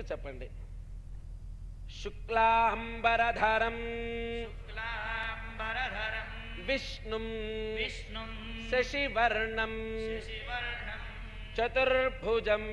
చెప్పండి శుక్లాంబరధరం శుక్లాంబరధరం విష్ణుం విష్ణుం శశివర్ణం శశివర్ణం చతుర్భుజం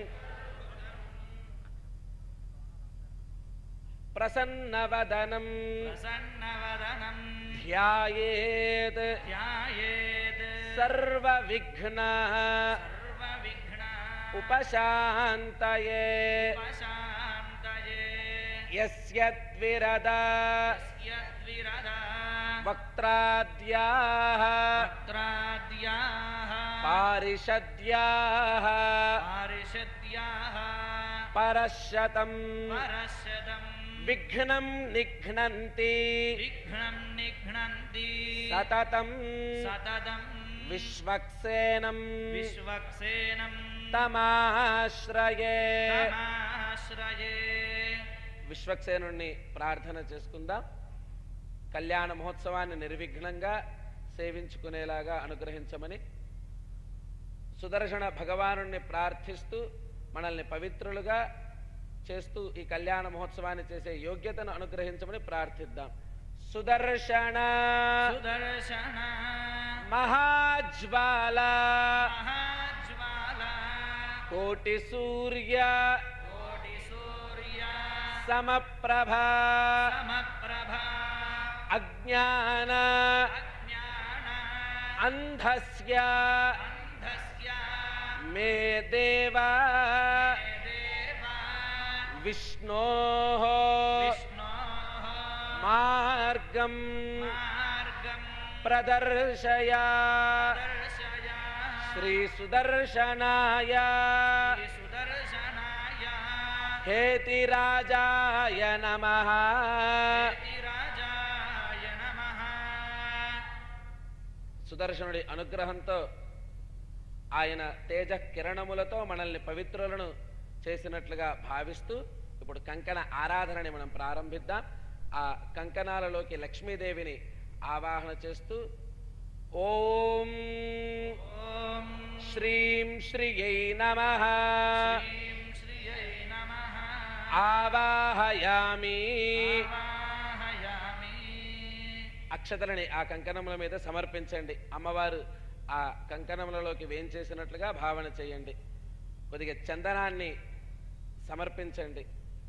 ప్రసన్నవదనం ప్రసన్నవదనం ధ్యాయేత్ ధ్యాయేత్ సర్వవిఘ్న సర్వవిఘ్న ఉపశాంతయే ఉపశాంతయే యస్యద్విరద యద్విరద వక్త్రాద్యాః వక్త్రాద్యాః పారిషద్యాః పారిషద్యాః పరశతం పరశతం విఘ్నం నిఘ్నంతి విఘ్నం నిఘ్నంతి సతతం సతతం విశ్వక్సేనం విశ్వక్సేనం తమాశ్రయే తమాశ్రయే విశ్వక్సేనుణ్ణి ప్రార్థన చేసుకుందాం కళ్యాణ మహోత్సవాన్ని నిర్విఘ్నంగా సేవించుకునేలాగా అనుగ్రహించమని సుదర్శన భగవానుణ్ణి ప్రార్థిస్తూ మనల్ని పవిత్రులుగా చేస్తూ ఈ కళ్యాణ మహోత్సవాన్ని చేసే యోగ్యతను అనుగ్రహించమని ప్రార్థిద్దాం సుదర్శన సుదర్శన మహాజ్వాల మహాజ్వాల కోటి సూర్య కోటి సూర్య సమప్రభ సమప్రభ అజ్ఞాన అజ్ఞాన అంధస్య అంధస్య మే దేవా దేవ విష్ణో విష్ణోః మార్గం మార్గం ప్రదర్శయ దర్శయ శ్రీ సుదర్శనాయ శ్రీ సుదర్శనాయ హేతిరాజాయ నమ రాజాయ నమః సుదర్శనుడి అనుగ్రహంతో ఆయన తేజ కిరణములతో మనల్ని పవిత్రులను చేసినట్లుగా భావిస్తూ ఇప్పుడు కంకణ ఆరాధనని మనం ప్రారంభిద్దాం ఆ కంకణాలలోకి లక్ష్మీదేవిని ఆవాహన చేస్తూ ఓం ఓం శ్రీం శ్రియై నమ శ్రీం శ్రియై నమః ఆవాహయామి ఆవాహయామి అక్షతలని ఆ కంకణముల మీద సమర్పించండి అమ్మవారు ఆ కంకణములలోకి వేంచేసినట్లుగా భావన చేయండి కొద్దిగా చందనాన్ని సమర్పించండి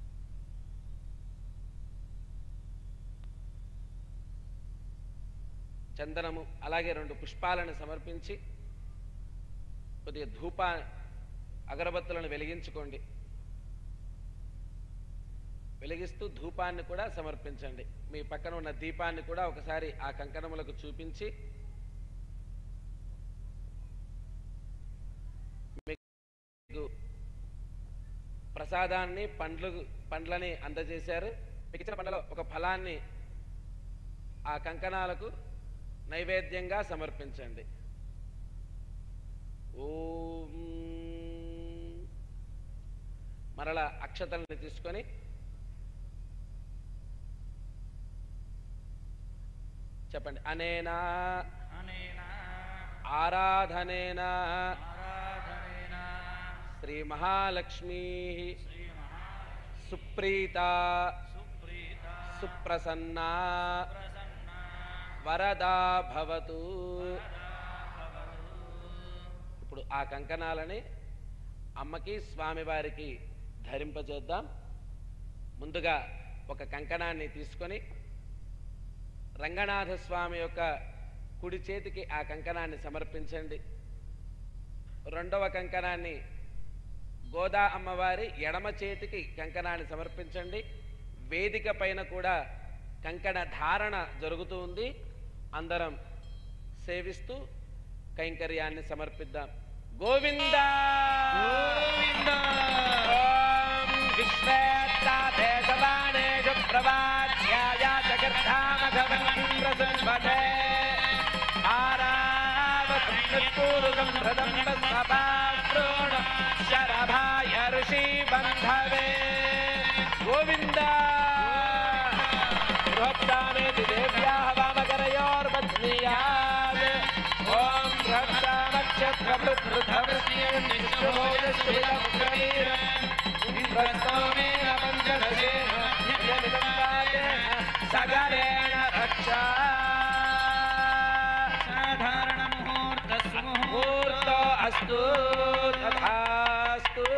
చందనము అలాగే రెండు పుష్పాలను సమర్పించి కొద్దిగా ధూప అగరబత్తులను వెలిగించుకోండి వెలిగిస్తూ ధూపాన్ని కూడా సమర్పించండి మీ పక్కన ఉన్న దీపాన్ని కూడా ఒకసారి ఆ కంకణములకు చూపించి మీకు ప్రసాదాన్ని పండ్లు పండ్లని అందజేశారు మీకు ఇచ్చిన పండ్లలో ఒక ఫలాన్ని ఆ కంకణాలకు నైవేద్యంగా సమర్పించండి ఓం మరల అక్షతల్ని తీసుకొని చెప్పండి అనేనా అనేన ఆరాధనేనా ఆరాధనేన శ్రీ మహాలక్ష్మీ శ్రీ మహా సుప్రీత సుప్రీత సుప్రసన్న ప్రసన్న వరదా భవతు ఇప్పుడు ఆ కంకణాలని అమ్మకి స్వామివారికి ధరింపజేద్దాం ముందుగా ఒక కంకణాన్ని తీసుకొని రంగనాథ స్వామి యొక్క కుడి చేతికి ఆ కంకణాన్ని సమర్పించండి రెండవ కంకణాన్ని గోదా అమ్మవారి ఎడమ చేతికి కంకణాన్ని సమర్పించండి వేదిక పైన కూడా కంకణ ధారణ జరుగుతూ ఉంది అందరం సేవిస్తూ కైంకర్యాన్ని సమర్పిద్దాం గోవింద గోవింద. ఓం విశ్వేత్తాదేశవాణేషు ప్రవాచ్యాయ జగద్ధామఘవంద్రసుంభతే ఆరావసంస్కూరుగం హృదం సభాప్రోణ శరభాయ ఋషి బంధవే గోవింద బృహత్సామేతి దేవ్యాः వామకరయోర్మధ్నియాत् ఓం బృహత్సామక్షత్రభృద్ధవృష్ణ్యం నిశ్చోదశ్రీలం ఇంద్రస్తోమే సగరేణ రక్ష సాధారణ ముహూర్త ముహూర్తో అస్తు తథాస్తు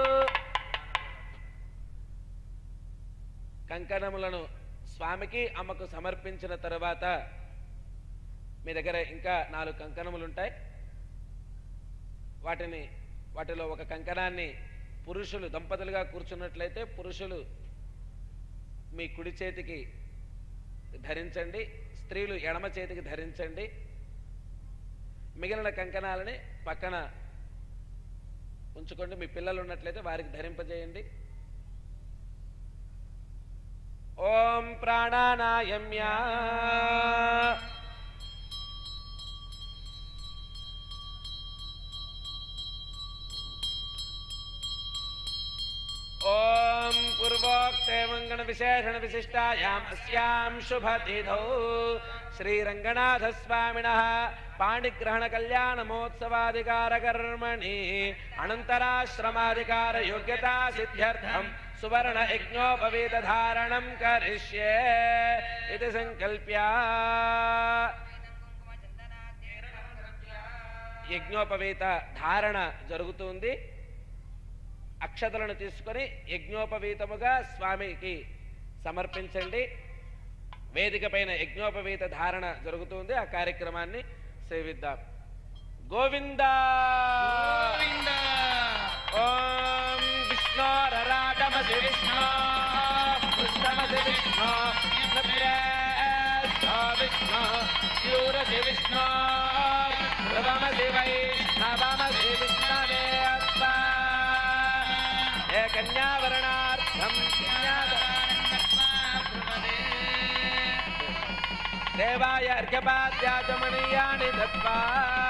కంకణములను స్వామికి అమ్మకు సమర్పించిన తరువాత మీ దగ్గర ఇంకా నాలుగు కంకణములు ఉంటాయి వాటిని వాటిలో ఒక కంకణాన్ని పురుషులు దంపతులుగా కూర్చున్నట్లయితే పురుషులు మీ కుడి చేతికి ధరించండి స్త్రీలు ఎడమ చేతికి ధరించండి మిగిలిన కంకణాలని పక్కన ఉంచుకోండి మీ పిల్లలు ఉన్నట్లయితే వారికి ధరింపజేయండి ఓం ప్రాణానాయమ్య ఓం పూర్వోక్తే మంగళ విశేషణ విశిష్టాయాం అస్యాం శుభతిథౌ శ్రీరంగనాథ స్వామిన పాణిగ్రహణ కళ్యాణ మహోత్సవాధికార కర్మణి అనంతరాశ్రమాధికార యోగ్యతా సిద్ధ్యర్థం సువర్ణ యజ్ఞోపవీత ధారణం కరిష్యే ఇది సంకల్ప్య యజ్ఞోపవీత ధారణ జరుగుతుంది అక్షతలను తీసుకొని యజ్ఞోపవీతముగా స్వామికి సమర్పించండి వేదిక పైన యజ్ఞోపవీత ధారణ జరుగుతుంది ఆ కార్యక్రమాన్ని సేవిద్దాం గోవింద ఓం విష్ణోరరాటమసి విష్ణు పృష్టమసి విష్ణు నమ్రేష్ఠో విష్ణు శూరసి విష్ణు ధ్రువమసి వైష్ణవమసి విష్ణవే అస్మా ఏ కన్యావరణార్థం దేవాయ అర్ఘ్యపాద్యాచమణీయాని దత్వా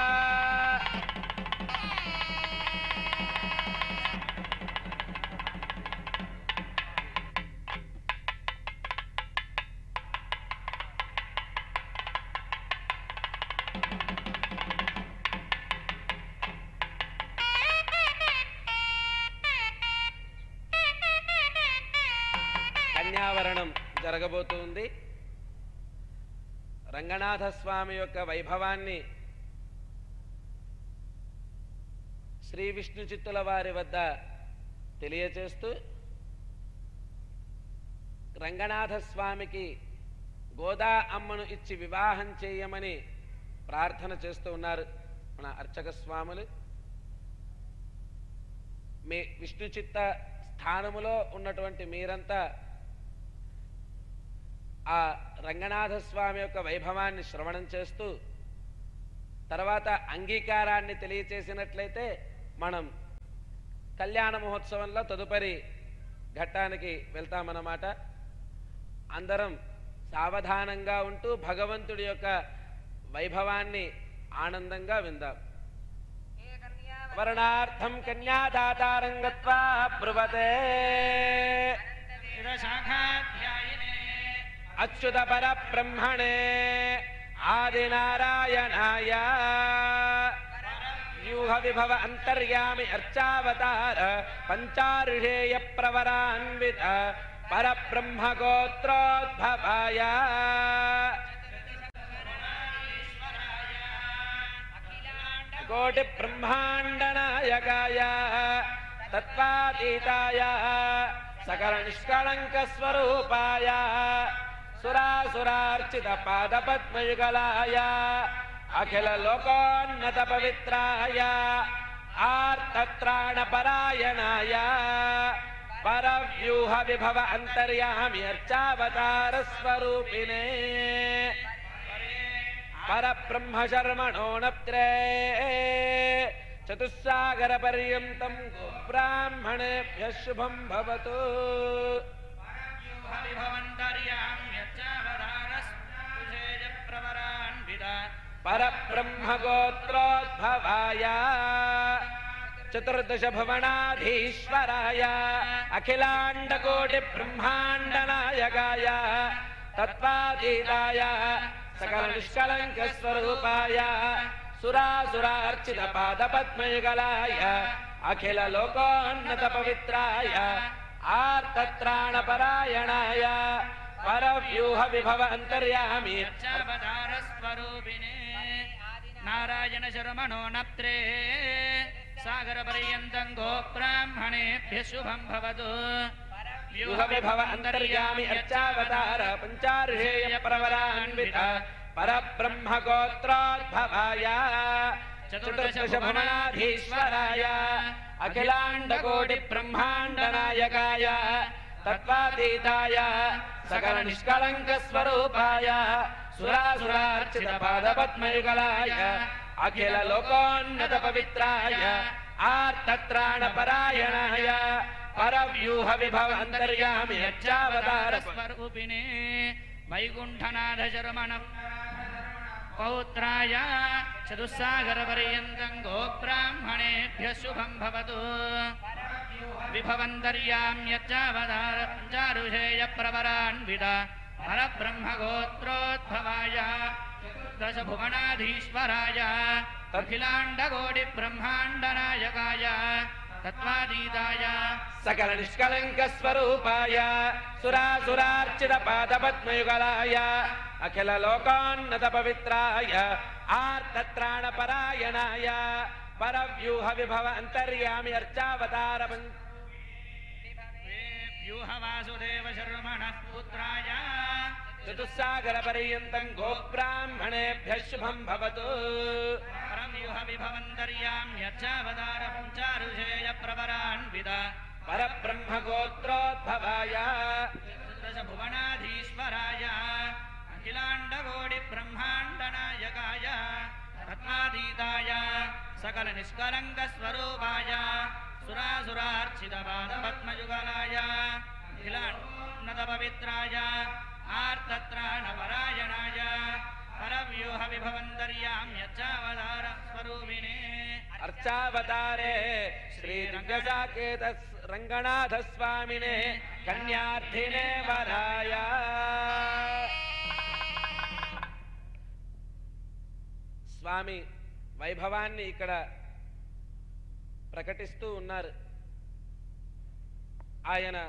కన్యావరణం జరగబోతుంది రంగనాథ స్వామి యొక్క వైభవాన్ని శ్రీ విష్ణు చిత్తుల వారి వద్ద తెలియచేస్తూ రంగనాథ స్వామికి గోదా అమ్మను ఇచ్చి వివాహం చేయమని ప్రార్థన చేస్తూ ఉన్నారు మన అర్చక స్వాములు మీ విష్ణు చిత్త స్థానములో ఉన్నటువంటి మీరంతా ఆ రంగనాథ స్వామి యొక్క వైభవాన్ని శ్రవణం చేస్తూ తర్వాత అంగీకారాన్ని తెలియచేసినట్లయితే మనం కళ్యాణ మహోత్సవంలో తదుపరి ఘట్టానికి వెళ్తామన్నమాట అందరం సావధానంగా ఉంటూ భగవంతుడి యొక్క వైభవాన్ని ఆనందంగా విందాం వర్ణార్థం కన్యాదాతారం గత్వా బ్రువతే శాఖాధ్యాయినే అచ్యుత పర బ్రహ్మణే ఆదినారాయణాయ వ్యూహ విభవ అంతర్యామి అర్చావతార పంచారుషేయ ప్రవరాన్విత పరబ్రహ్మ గోత్రోద్భవాయ కోటి బ్రహ్మాండ నాయకాయ తత్వాతీతాయ సకల నిష్కళంక స్వరూపాయ సురాసురార్చిత పాద పద్మయుగలాయ అఖిల లోకోన్నత పవిత్రాయ ఆర్తత్రాణ పరాయణాయ పరవ్యూహ విభవ అంతర్యామి అర్చావతార స్వరూపిణే పరబ్రహ్మ శర్మణోనప్త్రే చతుస్సాగర పర్యంతం బ్రాహ్మణేభ్య శుభం భవతు పరబ్రహ్మ గోత్రోద్భవాయ చతుర్దశ భువనాధీశ్వరాయ అఖిలాండ కోటి బ్రహ్మాండ నాయకాయ తత్వాతీతాయ సకల నిష్కళంక స్వరూపాయ సురాసురార్చిత పాద పద్మయుగలాయ అఖిల లోకోన్నత పవిత్రాయ ఆర్తత్రాణ పరాయణాయ పరవ్యూహ విభవ అంతర్యామి యర్చావతారస్వరూపిణే నారాయణ శర్మణో నప్త్రే సాగర పర్యంతం గో బ్రాహ్మణేభ్య శుభం భవతు వ్యూహ విభవ అంతర్యామి అర్చావతార పంచార్షేయ ప్రవరాన్విత పరబ్రహ్మ గోత్రోద్భవాయ చతుర్దశ భువనాధీశ్వరాయ అఖిలాండ కోటి బ్రహ్మాండ నాయకాయ తత్వాతీతాయ సకల నిష్కళంక స్వరూపాయ సురాసురార్చిత పాద పద్మయుగలాయ అఖిల లోకోన్నత పవిత్రాయ ఆర్తత్రాణ పరాయణాయ పరవ్యూహ విభవ అంతర్యామి అర్చావతార స్వరూపిణే వైకుంఠనాథ శర్మణ పౌత్రాయ చతుస్సాగర పర్యంతం గో బ్రాహ్మణేభ్య శుభం భవతు విభవంతర్యామ్యర్చావతార పంచారుషేయ ప్రవరాన్విత పరబ్రహ్మ గోత్రోద్భవాయ దశ భువనాధీశ్వరాయ అఖిలాండ కోటి బ్రహ్మాండ నాయకాయ తత్వాతీతాయ సకల నిష్కలంక స్వరూపాయ సురాసురార్చిత పాద పద్మయుగలాయ అఖిల లోకోన్నత పవిత్రాయ ఆర్తత్రాణ పరాయణాయ పరవ్యూహ విభవ అంతర్యామి అర్చావతార పం- వ్యూహ వాసుదేవ శర్మణ పుత్రాయ చతుస్సాగర పర్యంతం గోబ్రాహ్మణేభ్య శుభం భవతు పరవ్యూహ విభవంతర్యామ్యర్చావతార పంచారుషేయ ప్రవరాన్విత పరబ్రహ్మ గోత్రోద్భవాయ దశ భువనాధీశ్వరాయ అఖిలాండ కోటి బ్రహ్మాండ నాయకాయ తత్వాతీతాయ సకల నిష్కలంక స్వరూపాయ సురాసురార్చిత పాద పద్మయుగలాయ అఖిలాన్నత పవిత్రాయ ఆర్తత్రాణ పరాయణాయ పరవ్యూహ విభవంతర్యామ్యర్చావతార స్వరూపిణే అర్చావతారే శ్రీ రంగసాకేత రంగనాథ స్వామినే కన్యార్థినే వరాయ స్వామి వైభవాన్ని ఇక్కడ ప్రకటిస్తూ ఉన్నారు ఆయన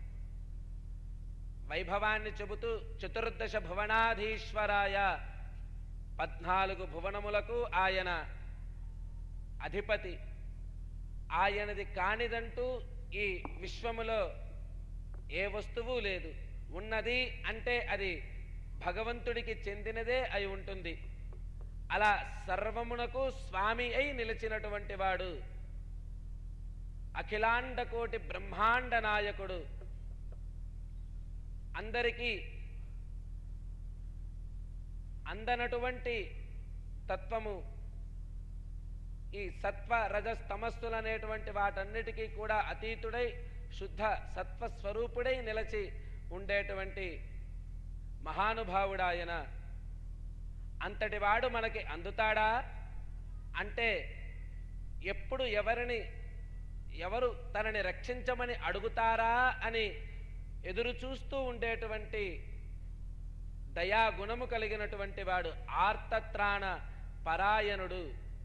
వైభవాన్ని చెబుతూ చతుర్దశ భువనాధీశ్వరాయ పద్నాలుగు భువనములకు ఆయన అధిపతి ఆయనది కానిదంటూ ఈ విశ్వములో ఏ వస్తువు లేదు ఉన్నది అంటే అది భగవంతుడికి చెందినదే అయి ఉంటుంది అలా సర్వమునకు స్వామి అయి నిలిచినటువంటి వాడు అఖిలాండ కోటి బ్రహ్మాండ నాయకుడు అందరికీ అందనటువంటి తత్వము ఈ సత్వ రజస్ తమస్సులు అనేటువంటి వాటన్నిటికీ కూడా అతీతుడై శుద్ధ సత్వ స్వరూపుడై నిలచి ఉండేటువంటి మహానుభావుడాయన అంతటి వాడు మనకి అందుతాడా అంటే ఎప్పుడు ఎవరిని ఎవరు తనని రక్షించమని అడుగుతారా అని ఎదురు చూస్తూ ఉండేటువంటి దయాగుణము కలిగినటువంటి వాడు ఆర్తత్రాణ పరాయణుడు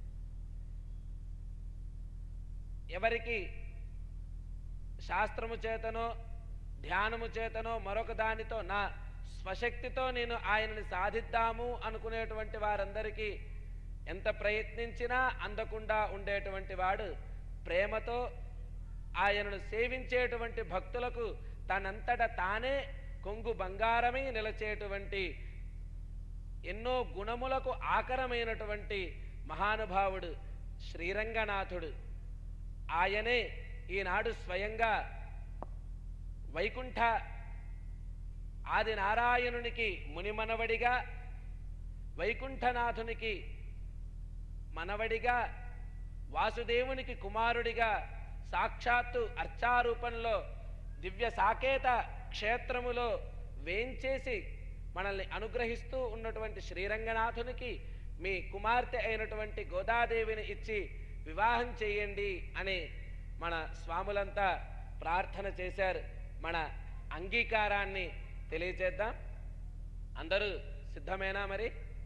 ఎవరికి శాస్త్రము చేతనో ధ్యానము చేతనో మరొక దానితో నా స్వశక్తితో నేను ఆయనని సాధిద్దాము అనుకునేటువంటి వారందరికీ ఎంత ప్రయత్నించినా అందకుండా ఉండేటువంటి వాడు ప్రేమతో ఆయనను సేవించేటువంటి భక్తులకు తనంతట తానే కొంగు బంగారమై నిలచేటువంటి ఎన్నో గుణములకు ఆకరమైనటువంటి మహానుభావుడు శ్రీరంగనాథుడు ఆయనే ఈనాడు స్వయంగా వైకుంఠ ఆది నారాయణునికి మునిమనవడిగా వైకుంఠనాథునికి మనవడిగా వాసుదేవునికి కుమారుడిగా సాక్షాత్తు అర్చారూపంలో దివ్య సాకేత క్షేత్రములో వేంచేసి మనల్ని అనుగ్రహిస్తూ ఉన్నటువంటి శ్రీరంగనాథునికి మీ కుమార్తె అయినటువంటి గోదాదేవిని ఇచ్చి వివాహం చేయండి అని మన స్వాములంతా ప్రార్థన చేశారు మన అంగీకారాన్ని తెలియచేద్దాం అందరూ సిద్ధమేనా మరి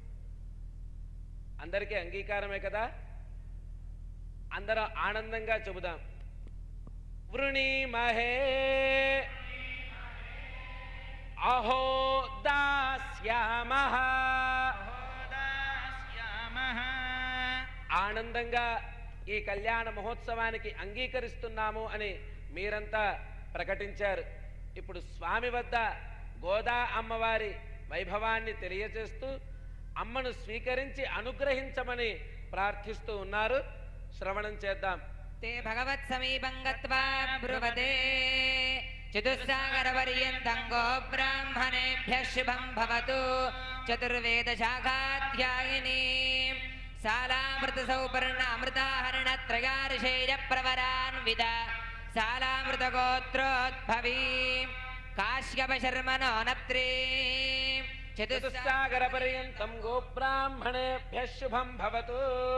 అందరికీ అంగీకారమే కదా అందరం ఆనందంగా చెబుదాం వృణీమహే అహో ఆనందంగా ఈ కళ్యాణ మహోత్సవానికి అంగీకరిస్తున్నాము అని మీరంతా ప్రకటించారు ఇప్పుడు స్వామి వద్ద గోదా అమ్మవారి వైభవాన్ని తెలియజేస్తూ అమ్మను స్వీకరించి అనుగ్రహించమని ప్రార్థిస్తూ ఉన్నారు శ్రవణం చేద్దాం ते भगवत्समीपं गत्वा ब्रुवते चतुस्सागरपर्यन्तं गो ब्राह्मणेभ्यः शुभं भवतु चतुर्वेदशाखाध्यायिनी सालामृतसौपर्णामृताहरणत्रयार्षेयप्रवरान्विता सालामृतगोत्रोद्भवी काश्यपशर्मणो नप्त्री चतुस्सा చతుస్సాగర పర్యంతం గోబ్రాహ్మణేభ్య శుభం భవతు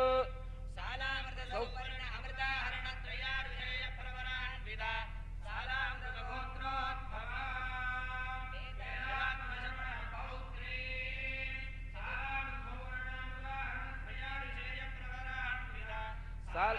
సాల్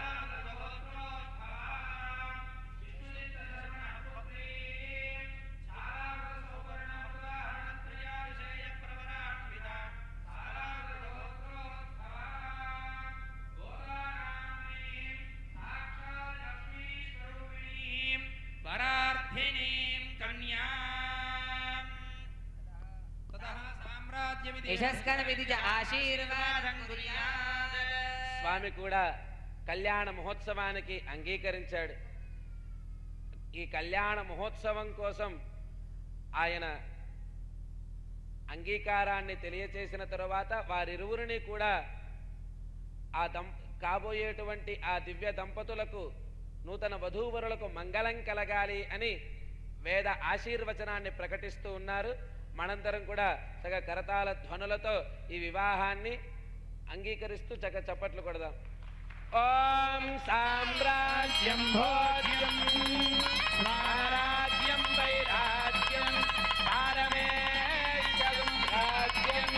వరార్థినీం కన్యాం తతః సామ్రాజ్యమితి యశస్కరమితి చ ఆశీర్వాదం కుర్యాత్. స్వామి కూడా కళ్యాణ మహోత్సవానికి అంగీకరించాడు ఈ కళ్యాణ మహోత్సవం కోసం ఆయన అంగీకారాన్ని తెలియచేసిన తరువాత వారిరువురిని కూడా ఆ దం కాబోయేటువంటి ఆ దివ్య దంపతులకు నూతన వధూవరులకు మంగళం కలగాలి అని వేద ఆశీర్వచనాన్ని ప్రకటిస్తూ ఉన్నారు మనందరం కూడా చగ కరతాల ధ్వనులతో ఈ వివాహాన్ని అంగీకరిస్తూ చక్క చప్పట్లు కొడదాం ఓం సామ్రాజ్యం భోజ్యం స్వరాజ్యం వైరాజ్యం పారమేశ్వరం రాజ్యం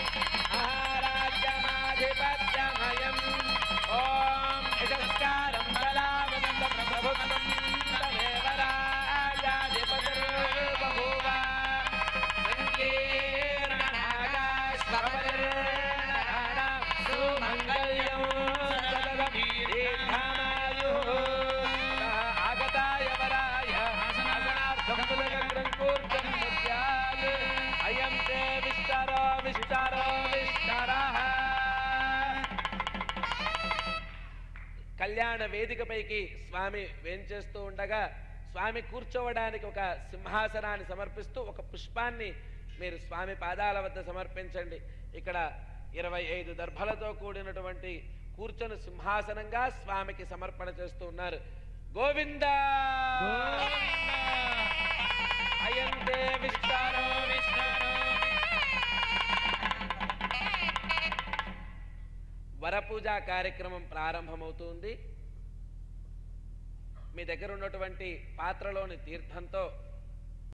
మహారాజ్యమాధిపత్యమయం ఓం యశస్కారం బలావనందం ప్రభుత్వం తమేవ రాజాధిపతిర్బభూవ సంకీర్ణనాగాశ్వపతిర్నరాణాం సుమంగళ్యం సదదం దీర్ఘమాయుః ఆగతాయ వరాయ ఆసనార్థం పులగగ్రం కూర్చం ముద్యాత్ అయం తే విస్తారో విస్తారో విస్తారః కళ్యాణ వేదికపైకి స్వామి వేంచేస్తూ ఉండగా స్వామి కూర్చోవడానికి ఒక సింహాసనాన్ని సమర్పిస్తూ ఒక పుష్పాన్ని మీరు స్వామి పాదాల వద్ద సమర్పించండి ఇక్కడ ఇరవై ఐదు దర్భలతో కూడినటువంటి కూర్చొని సింహాసనంగా స్వామికి సమర్పణ చేస్తూ ఉన్నారు గోవింద అయంతే విస్తారో విస్తారో వరపూజ కార్యక్రమం ప్రారంభమవుతుంది మీ దగ్గర ఉన్నటువంటి పాత్రలోని తీర్థంతో